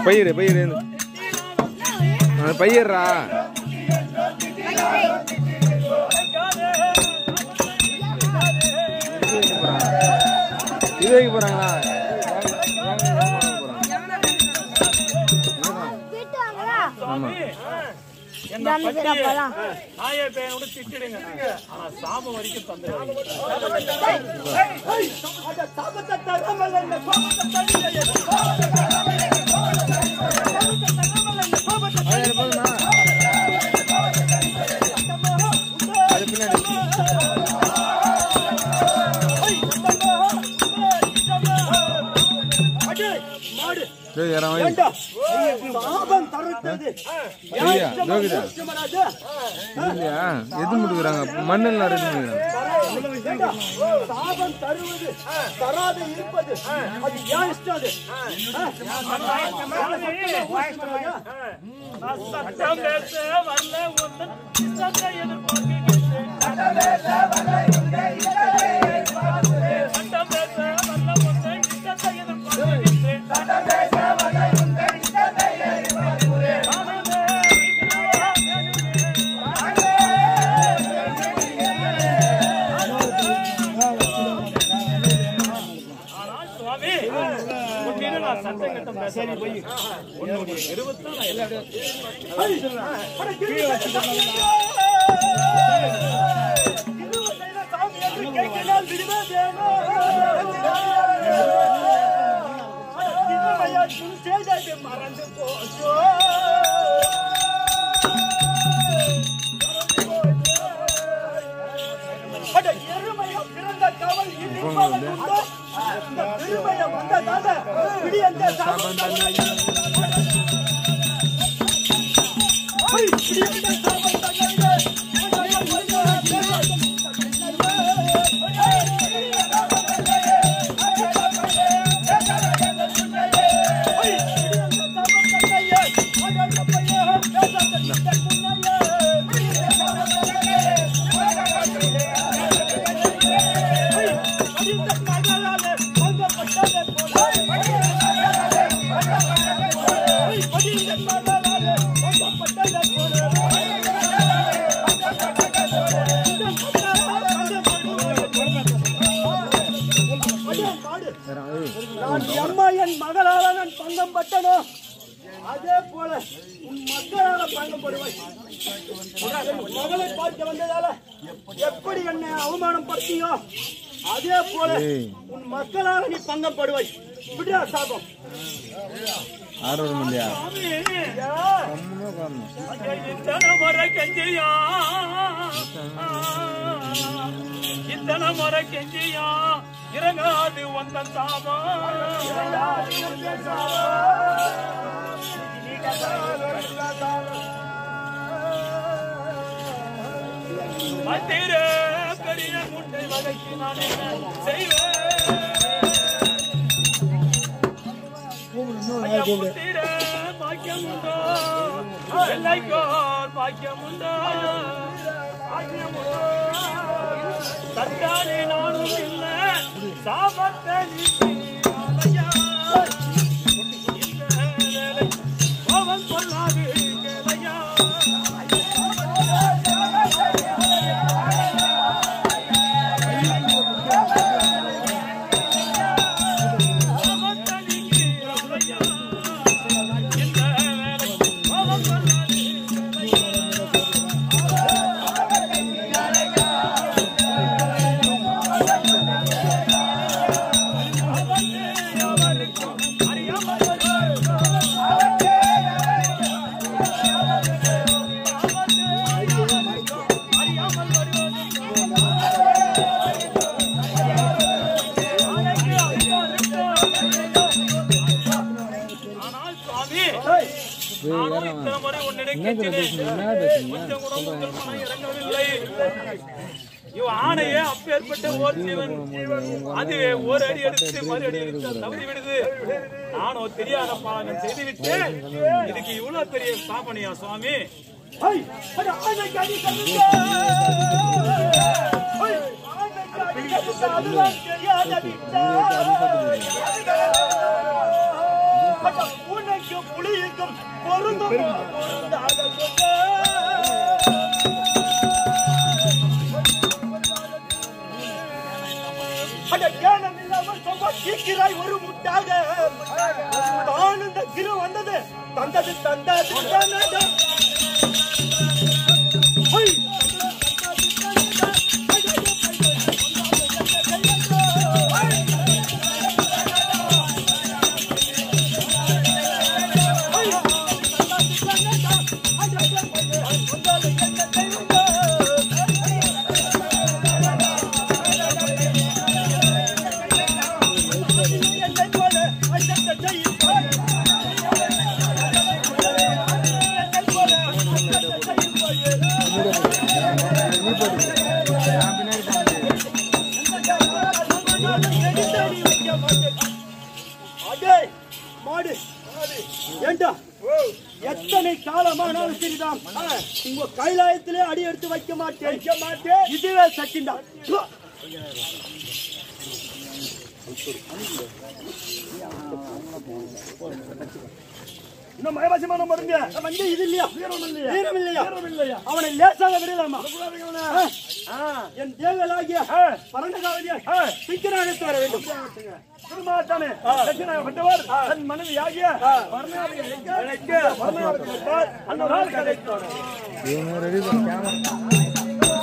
பயிர் பயிர் அந்த பயிர்ரா இது வைக்க போறாங்களா ஆமா என்ன பட்டி நாய பேனோட திட்டிடுங்க ஆனா சாம வரைக்கும் தந்துடுவாங்க அது போதுமா அது பின்னாடி சரி யாரா வை சாபம் தருத்தது சரியா லோகிதா இல்லையா எது முடுக்குறாங்க மண்ணில் ரெடி பண்ணிக்கிறாங்க சாபம் தருவது தராது இருப்பது அது ஏன் இஷ்டம் அது நான் சட்டம் பேச வரல ஒன்னு இஷ்டத்தை எதிர்பார்க்கிறேன் சட்டம் பேச வரல ஒன்னு இஷ்டத்தை எதிர்பார்க்கிறேன் ஆனால் சுவாமி உன்னிடம் நான் சட்டம் கட்டம் பேச உன்னுடைய இருபத்தான் நான் எல்லா மறந்து போச்சோ அட எருமையா பிறந்த கவல் இடிப்பவன் உண்டோ? இந்த பெருமையை வந்ததால பிடி அந்த சாபம் தன்னை- ஐ, பிடி அந்த சாபம் தன்னை. நான் அம்மா என் மகளால நான் பங்கம் பட்டனோ அதே போல உன் மக்களால பங்கப்படுவாய் உன் மகளை பார்க்க வந்ததால எப்படி என்னை அவமானம் படுத்தியோ அதே போல உன் மக்களால நீ பங்கம் படுவாய் விடுறா சாபம் ஆறு வர முடியா ஐயா, கம்முன்னு உட்காரணும் இத்தனை முறை கெஞ்சியா இத்தனை முறை கெஞ்சியா இறங்காது வந்த சாபம் மந்திர பெரிய முட்டை வகைக்கு நான் என்ன செய்வேன் ஐயா, முத்திர பாக்கியம் உண்டோ வெள்ளைக்கோர் பாக்கியம் உண்டோ பாக்கியம் உண்டோ தற்காலி நானும் இல்ல சாபத்தை நீக்கினாலையா. இந்த வேலை கோபம் கொள்ளாது கேளையா. சாபத்தை நீக்கினாலையா. இந்த வேலை கோபம் கொள்ளாது ஆனால் சுவாமி நானும் இத்தனை முறை உன்னிடம் கேட்கிறேன் கொஞ்சம் கூட உங்கள் மனம் இறங்கவில்லை இவ் ஆணையே அப்பேற்பட்ட ஓர் ஜீவன் அதுவே ஒரு அடி எடுத்து மறு அடி எடுத்து தவறி விடுது நானும் தெரியாத பாலகம் செய்துவிட்டேன் இதுக்கு இவ்வளவு பெரிய சாபனையா சுவாமி ஐ, அட ஆணைக்கு அடி தந்துங்க. ஐ, ஆணைக்கு அடி தந்துங்க. அதுதான் தெரியாத விட்டா. அட உனக்கு புலிக்கும் பொருந்தும் பொருந்தாத சொல்ல. அட ஞானம் இல்லாமல் சும்மா சீக்கிராய் ஒரு முட்டாக தான் இந்த கிரு வந்தது தந்தது தந்தது தந்தது ஹொய்! அடே, மாடு ஏண்டா எத்தனை காலமானாலும் சரிதான் உங்க கைலாயத்திலே அடி எடுத்து வைக்க மாட்டேன் வைக்க மாட்டேன் இதுவே சச்சின்டா இன்னும் மயவாசிமான மருங்க வந்து இது இல்லையா வீரம் இல்லையா வீரம் இல்லையா வீரம் இல்லையா அவனை லேசாக விடலாமா ஆ, என் தேவலாகிய பரண்ட காவலியா சீக்கிரம் அழைத்து வர வேண்டும் திருமாத்தானே தட்சிணாகப்பட்டவர் தன் மனைவியாகிய பரநாதியை அழைக்க பரநாதியை விட்டார். அந்த நாள் கதைக்கு இவங்க ரெடி பண்ண கேமரா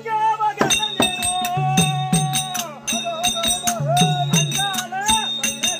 சிங்காவகனேரோ அங்கால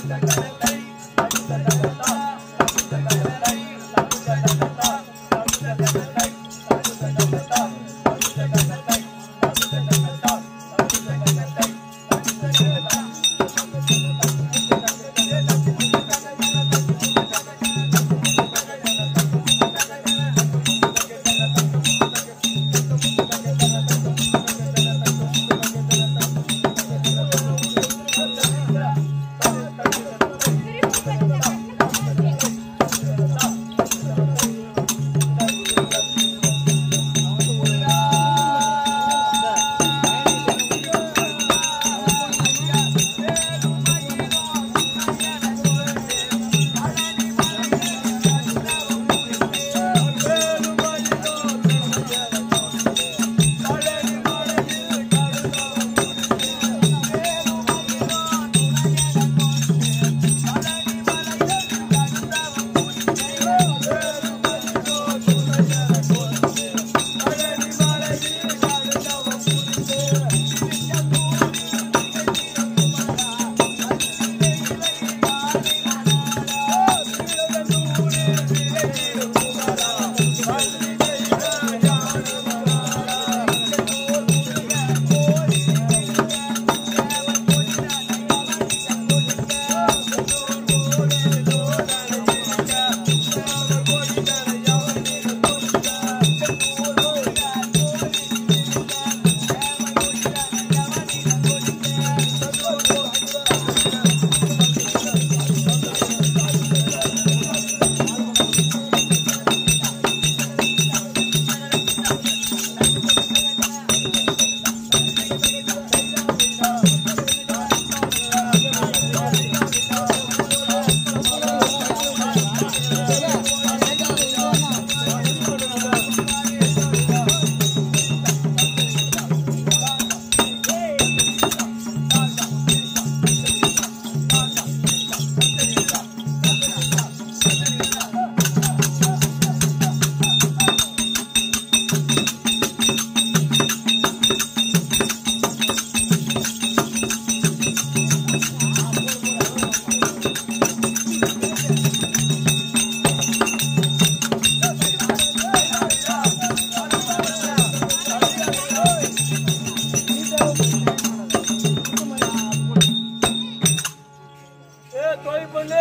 ஏ தோய் பொண்ணு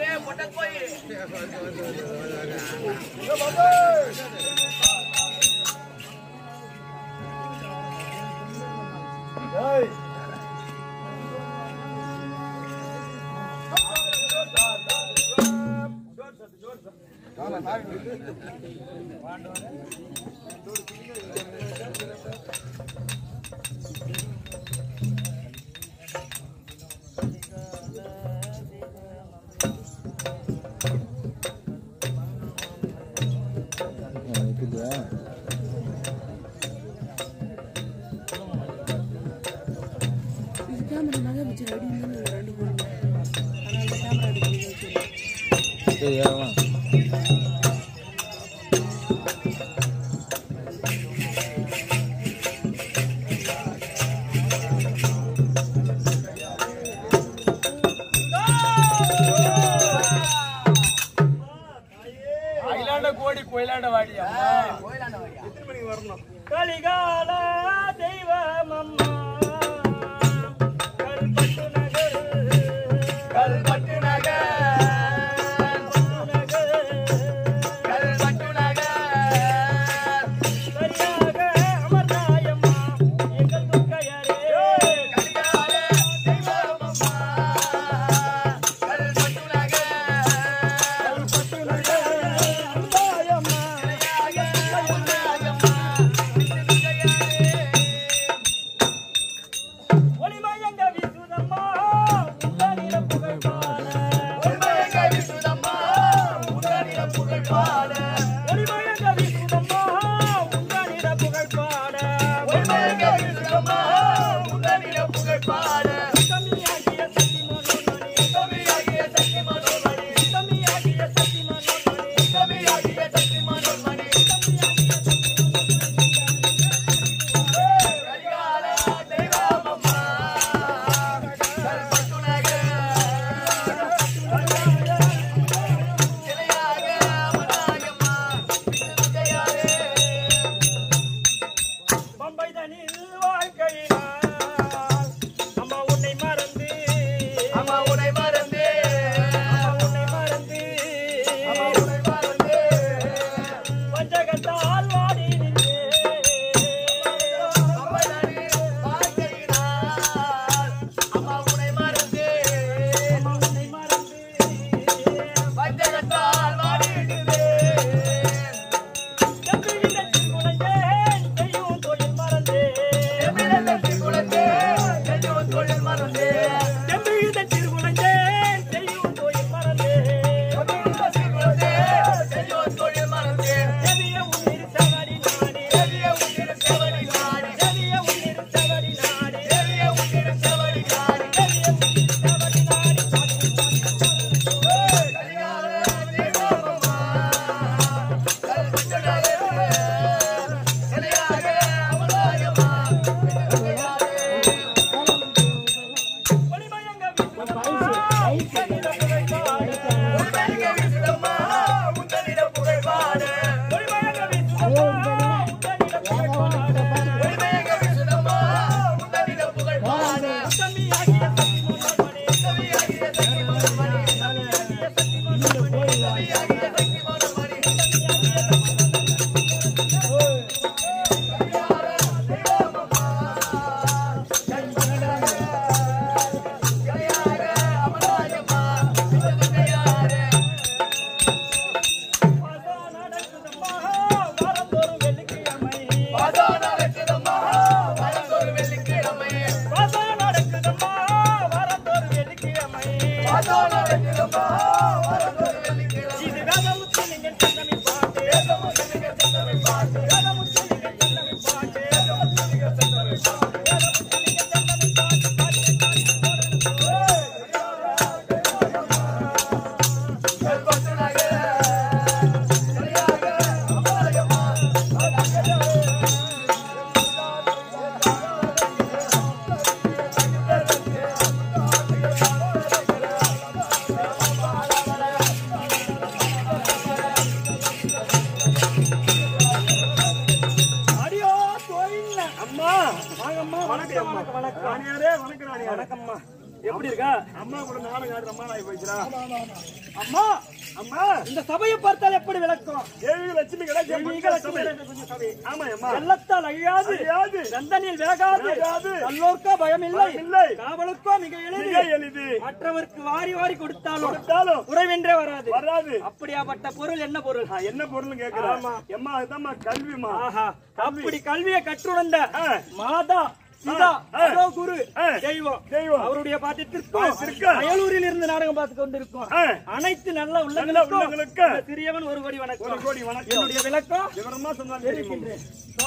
இங்க வாங்க. ஏய். இருக்குதா சரி ஏறலாம் அயிலாண்ட கோடி கோயிலாண்ட வாடி அம்மா கலிகால தெய்வம் அம்மா கல்பட்டு நகர் கல்பட்டு நகர் நகர் கல்பட்டு நகர் சரியாக அமர்ந்தாயம்மா எங்கள் துக்கையரே கலிகால தெய்வம் அம்மா கல்பட்டு நகர் கல்பட்டு நகர் அம்பாயம்மா ஒளிமயங்க வீசுதம்மா உங்கள் புகழ் பாட அடியோ கோயில்ல அம்மா வாங்கம்மா வணக்கம் வணக்கம் வணக்கம் ராணியாரே வணக்கம் ராணியார் வணக்கம்மா எப்படி இருக்கா அம்மா கூட நானும் யாரு அம்மா நாய் போயிடுறா அம்மா அம்மா இந்த சபையை பார்த்தால் எப்படி விளக்கம் தேவி லட்சுமி சபை ஆமா அம்மா வெள்ளத்தால் அழியாது அழியாது சந்தனில் வேகாது நல்லோர்க்கோ பயம் இல்லை இல்லை காவலுக்கோ மிக எளிது எளிது மற்றவருக்கு வாரி வாரி கொடுத்தாலும் கொடுத்தாலும் குறைவென்றே வராது வராது அப்படியாப்பட்ட பொருள் என்ன பொருள் என்ன பொருள் கேக்குறேன் எம்மா அதுதான் கல்விமா ஆஹா அப்படி கல்வியை கற்றுணர்ந்த மாதா பிதா அதோ குரு தெய்வம் தெய்வம் அவருடைய பாத்தியத்திற்கு அயலூரில் இருந்து நாடகம் பார்த்து கொண்டிருக்கோம் அனைத்து நல்ல உள்ளங்களுக்கு சிறியவன் ஒரு கோடி வணக்கம் ஒரு கோடி வணக்கம் என்னுடைய விளக்கம் விவரமா சொன்னால் தெரிவிக்கின்றேன்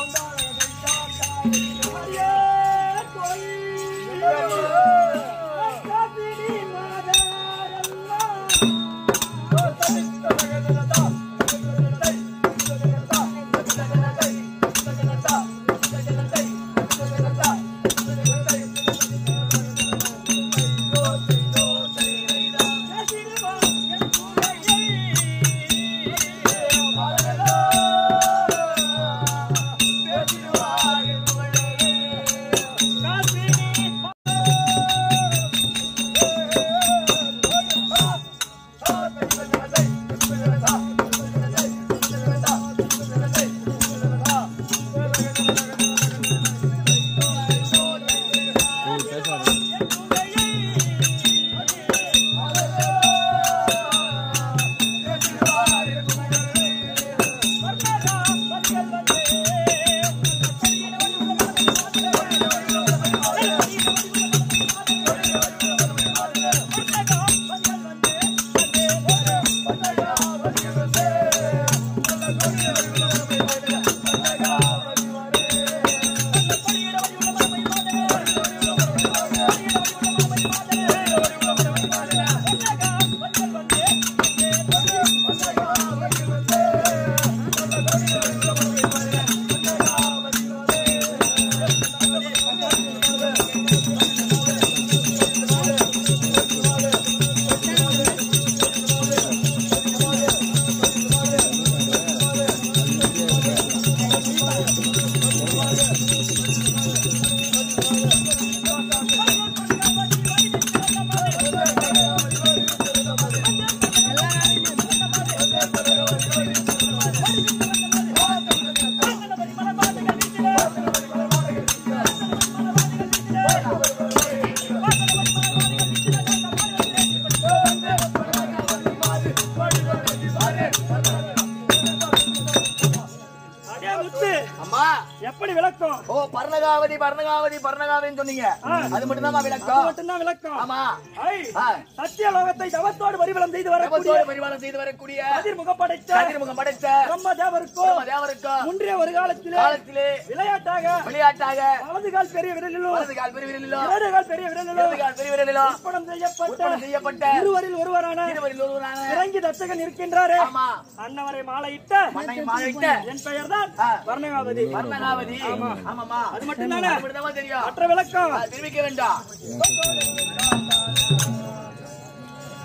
அடே முத்து, அம்மா எப்படி விளக்கம் ஓ பர்ணகாவதி பர்ணகாவதி பர்ணகாவதின்னு சொன்னீங்க அது மட்டும் தான் அது விளக்கம் மட்டும்தான் விளக்கம் ஆமா ஐ, ஆ. சத்தியலோகத்தை தவத்தோடு வரிவலம் செய்து வரக்கூடிய பிரபஞ்சோடு பரிமாணம் செய்து வரக்கூடிய கதிர்முகம் படைத்த கதிர்முகம் படைத்த பிரம்ம தேவருக்கோ தேவருக்கும் முன்றைய ஒரு காலத்திலே காலத்திலே விளையாட்டாக விளையாட்டாக வலது கால் பெரிய விரலிலும் வலது கால் பெரிய விரலிலோ இடது கால் பெரிய விரலிலும் இடது கால் பெரிய விரலிலோ ஒப்படம் செய்யப்பட்ட உற்பத்தி செய்யப்பட்ட இருவரில் ஒருவரான இருவரில் ஒருவரான இறங்கி தச்சகன் இருக்கின்றாரே ஆமா அன்னவரை மாலையிட்ட மண்ணை மாலையிட்ட என் பெயர் தான் ஆ. வர்ணகாவதி பர்ணகாவதி ஆமாமா அது மட்டும்தானே அது மட்டும்தான் தெரியும் மற்ற விளக்கம் அது தெரிவிக்க வேண்டாம்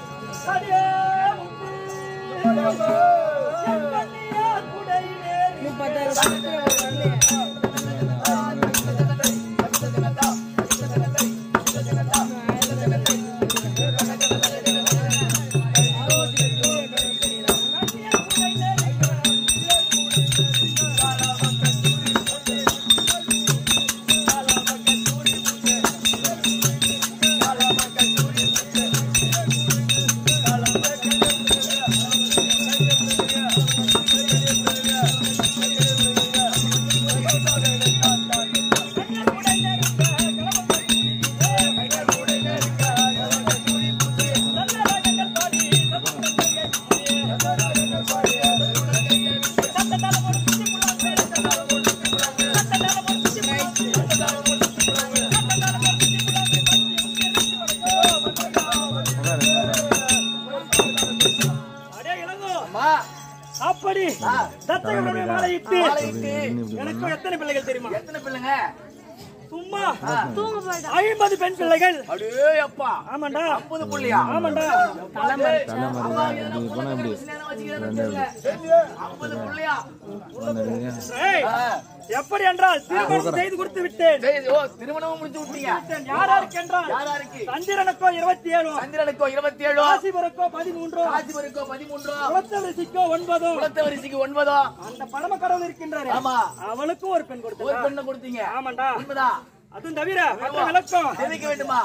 அடியே முத்து. என் கண்ணியார் குடையிலே அடே இளங்கோ அம்மா அப்படி தத்தையுடைய மாலையிட்டு மாலையிட்டு எனக்கு எத்தனை பிள்ளைகள் தெரியுமா எத்தனை பிள்ளைங்க சும்மா ஐம்பது பெண் பிள்ளைகள் அடே அப்பா ஆமாண்டா ஐம்பது புள்ளியா ஆமாண்டா தலைமறை இப்படி போனா இப்படி ஐம்பது புள்ளியா வந்துடுங்க. ஏய், எப்படி என்றால் திருமணம் செய்து கொடுத்து விட்டேன் சரி, ஓ திருமணமும் முடிச்சு விட்டீங்க யாராருக்கு என்றால் யாராருக்கு சந்திரனுக்கோ இருபத்தி ஏழு சந்திரனுக்கோ இருபத்தி ஏழோ ராசிபுரக்கோ பதிமூன்றோ காஞ்சிபுரக்கோ பதிமூன்றோ குலத்தவரிசிக்கோ ஒன்பதோ குலத்தவரிசிக்கு ஒன்பதோ அந்த பரம கடவுள் இருக்கின்றாரு ஆமா. அவளுக்கும் ஒரு பெண் ஒரு கொடுத்தா பெண்ணை கொடுத்தீங்க ஆமாண்டா உண்மைதான் அதுவும் தவிர மற்ற விளக்கம் தெரிவிக்க வேண்டுமா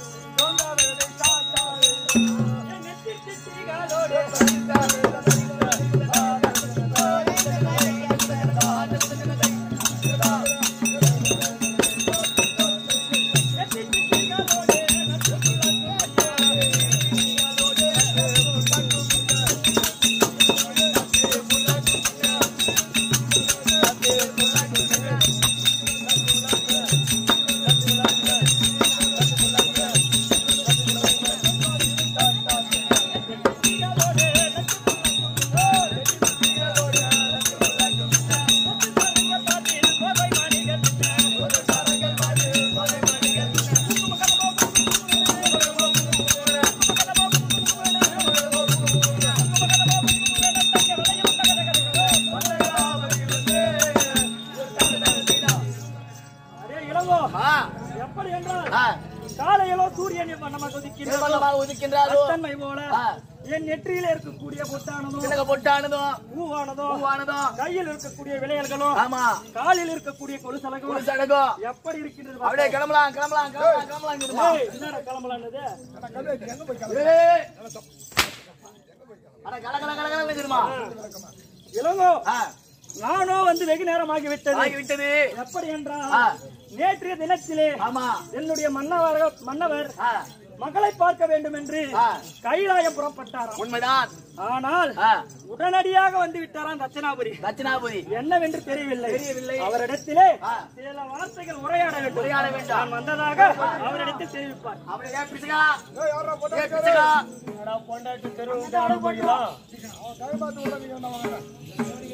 அரே இளங்கோ ஆ, எப்படி என்றால் ஆ, காலையிலோ சூரியன் நமக்கு ஒதுக்கின்றார் நிர்மலமாக ஒதுக்கின்றாரோ தன்மை போல ஆ. என் நெற்றியில இருக்கக்கூடிய பொட்டானதும் சிலக பொட்டானதும் பூவானதும் பூவானதும் கையில் இருக்கக்கூடிய விளையல்களும் ஆமா காலில் இருக்கக்கூடிய கொலுசலகும் ஒரு சடகோ எப்படி இருக்கின்றது அப்படியே கிளம்பலாம் கிளம்பலாம் கிளம்பலாம் கிளம்பலாம் இருக்குதுமா. ஏய், என்னடா கிளம்பலான்னது ஏய். அட கல கல கல கலன்னு இருக்குதுமா. இளங்கோ ஆ, நானோ வந்து வெகு நேரம் ஆகிவிட்டது ஆகிவிட்டது எப்படி என்றால் ஆ. நேற்றைய தினத்திலே ஆமா என்னுடைய மன்னவர் மன்னவர் ஆ, மகளை பார்க்க வேண்டும் என்று ஆ. கைலாயம் புறப்பட்டாராம் உண்மைதான் ஆனால் ஆ, உடனடியாக வந்து விட்டாராம் தட்சணாபுரி தட்சிணாபுரி என்னவென்று தெரியவில்லை தெரியவில்லை. அவரிடத்திலே ஆ. சில வார்த்தைகள் உரையாட வேண்டும் உரையாட வேண்டும். நான் வந்ததாக அவரிடத்தில் தெரிவிப்பார் அப்படியே ஏன் பிசுகா? ஏன் பிசுகா? பொண்டாட்டி தெருவுக்கு ஆட போகிறோம்